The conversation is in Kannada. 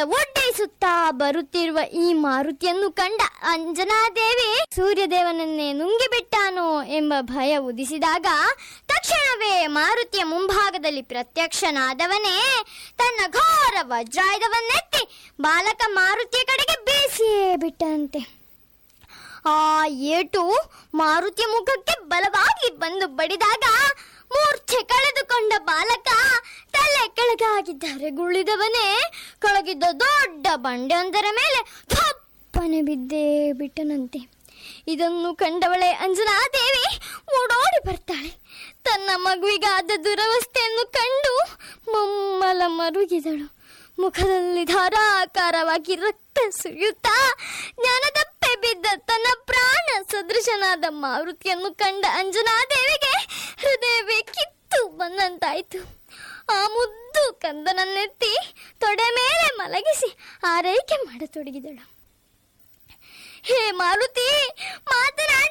ಒಡ್ಡೈಸುತ್ತಾ ಬರುತ್ತಿರುವ ಈ ಮಾರುತಿಯನ್ನು ಕಂಡ ಅಂಜನಾದೇವಿ ಸೂರ್ಯದೇವನನ್ನೇ ನುಂಗಿಬಿಟ್ಟಾನೋ ಎಂಬ ಭಯ ಉದಿಸಿದಾಗ ತಕ್ಷಣವೇ ಮಾರುತಿಯ ಮುಂಭಾಗದಲ್ಲಿ ಪ್ರತ್ಯಕ್ಷನಾದವನೇ ತನ್ನ ಘೋರ ವಜ್ರಾಯುಧವನ್ನೆತ್ತಿ ಬಾಲಕ ಮಾರುತಿಯ ಕಡೆಗೆ ಬೀಸಿಯೇ ಬಿಟ್ಟಂತೆ ಆ ಏಟು ಮಾರುತಿಯ ಮುಖಕ್ಕೆ ಬಲವಾಗಿ ಬಂದು ಬಡಿದಾಗ ಮೂರ್ಛೆ ಕಳೆದುಕೊಂಡ ಬಾಲಕ ತಲೆ ಕೆಳಗಾಗಿ ಧರೆಗುಳಿದವನೇ ಕೆಳಗಿದ್ದ ದೊಡ್ಡ ಬಂಡೆಯೊಂದರ ಮೇಲೆ ಥಪ್ಪನೆ ಬಿದ್ದೇ ಬಿಟ್ಟನಂತೆ ಇದನ್ನು ಕಂಡವಳೆ ಅಂಜನಾದೇವಿ ಓಡೋಡಿ ಬರ್ತಾಳೆ ತನ್ನ ಮಗುವಿಗಾದ ದುರವಸ್ಥೆಯನ್ನು ಕಂಡು ಮಮ್ಮಲ ಮರುಗಿದಳು ಮುಖದಲ್ಲಿ ಧಾರಾಕಾರವಾಗಿ ರಕ್ತ ಸುರಿಯುತ್ತಾ ಜ್ಞಾನದಪ್ಪೆ ಬಿದ್ದ ತನ್ನ ಪ್ರಾಣ ಸದೃಶನಾದ ಮಾರುತಿಯನ್ನು ಕಂಡ ಅಂಜನಾದೇವಿಗೆ ಹೃದಯವೇ ಕಿತ್ತು ಬಂದಂತಾಯ್ತು ಆ ಮುದ್ದು ಕಂದನನ್ನೆತ್ತಿ ತೊಡೆ ಮೇಲೆ ಮಲಗಿಸಿ ಆರೈಕೆ ಮಾಡತೊಡಗಿದಳು ಹೇ ಮಾರುತಿ ಮಾತನಾಡು